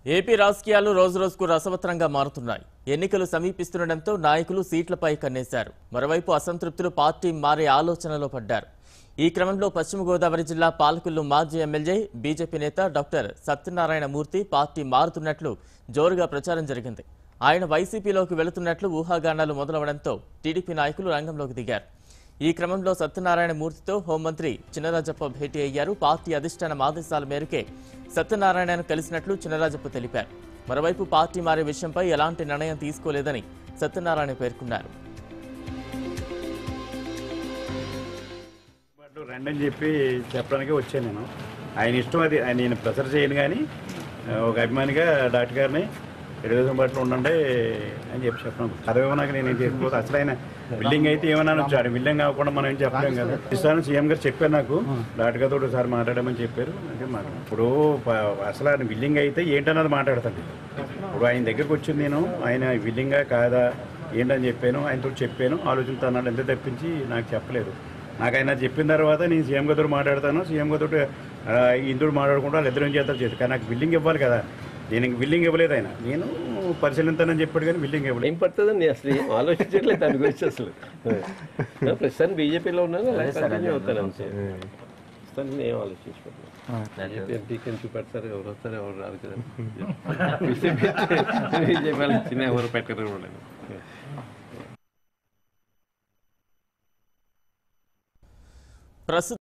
AP రాజకీయాలు రోజురోజుకు రసవత్తరంగా మారుతున్నాయి ఎన్నికలు సమీపిస్తుండటంతో నాయకులు సీట్లపై కన్నేశారు మరోవైపు అసంతృప్తులు పార్టీ మారే ఆలోచనలో పడ్డారు ఈ క్రమంలో పశ్చిమ గోదావరి జిల్లా పాలకులు మాజీ ఎమ్మెల్యే బీజేపీ నేత డాక్టర్ సత్యనారాయణ మూర్తి పార్టీ మారుతున్నట్లు జోరుగా ప్రచారం జరిగింది ఆయన వైసీపీలోకి వెళుతున్నట్లు ఊహాగానాలు మొదలవడంతో టీడీపీ నాయకులు రంగంలోకి దిగారు ఈ క్రమంలో సత్యనారాయణ మూర్తితో హోంమంత్రి చినరాజప్ప భేటీ అయ్యారు పార్టీ అధిష్టానం ఆదేశాల మేరకే సత్యనారాయణను కలిసినట్లు చినరాజప్ప తెలిపారు మరోవైపు పార్టీ మారే విషయంపై ఎలాంటి నిర్ణయం తీసుకోలేదని సత్యనారాయణ పేర్కొన్నారు పాటు రండి అని చెప్పి చెప్పడానికి వచ్చాను నేను ఆయన ఇష్టం అది ఆయన నేను ప్రెషర్ చేయను కానీ ఆ, ఒక అభిమానిగా డాక్టర్ గారిని తెలుగుదేశం పార్టీలో ఉండండి అని చెప్పి చెప్పడం పదవి ఇవ్వనాక నేను ఏం చేసుకోవచ్చు అసలు ఆయన బిల్డింగ్ అయితే ఏమన్నా వచ్చాడు బిల్డింగ్ కాకుండా మనం ఏం చెప్పలేం కదా ఇస్తాను సీఎం గారు చెప్పారు నాకు డాక్టర్ గారితో ఒకసారి మాట్లాడమని చెప్పారు అంటే మాట్లాడు ఇప్పుడు ప- అసలు ఆయన బిల్డింగ్ అయితే ఏంటన్నది మాట్లాడతాడు ఇప్పుడు ఆయన దగ్గరికి వచ్చింది నేను ఆయన బిల్డింగా కాదా ఏంటని చెప్పాను ఆయనతో చెప్పాను ఆలోచిస్తా అన్నాడు ఎంత తప్పించి నాకు చెప్పలేదు నాకు ఆయన చెప్పిన తర్వాత నేను సీఎం గారితో మాట్లాడతాను సీఎం గారితో ఇందుడు మాట్లాడుకుంటూ వాళ్ళు ఇద్దరు చేస్తారు చేసి కానీ నాకు బిల్డింగ్ ఇవ్వాలి కదా నేను బిల్డింగ్ ఇవ్వలేదు ఆయన నేను పరిశీలిస్తానని చెప్పాడు కానీ బిల్డింగ్ ఇవ్వలేదు ఏం పడుతుందండి అసలు ఏం ఆలోచించట్లేదు దాని గురించి అసలు నా ప్రస్తుతానికి బీజేపీలో ఉన్నాను అలా కంటిన్యూ అవుతాను అంతే ప్రస్తుతానికి నేను ఆలోచించుకుంటున్నాను బీజేపీ ఎంపీకి ఎందుకు పెడతారు ఎవరు వస్తారు ఎవరు రారు కదా బీజేపీ బీజేపీ వాళ్ళు చిన్న ఎవరు పెట్టరు కూడా ప్రస్తుతం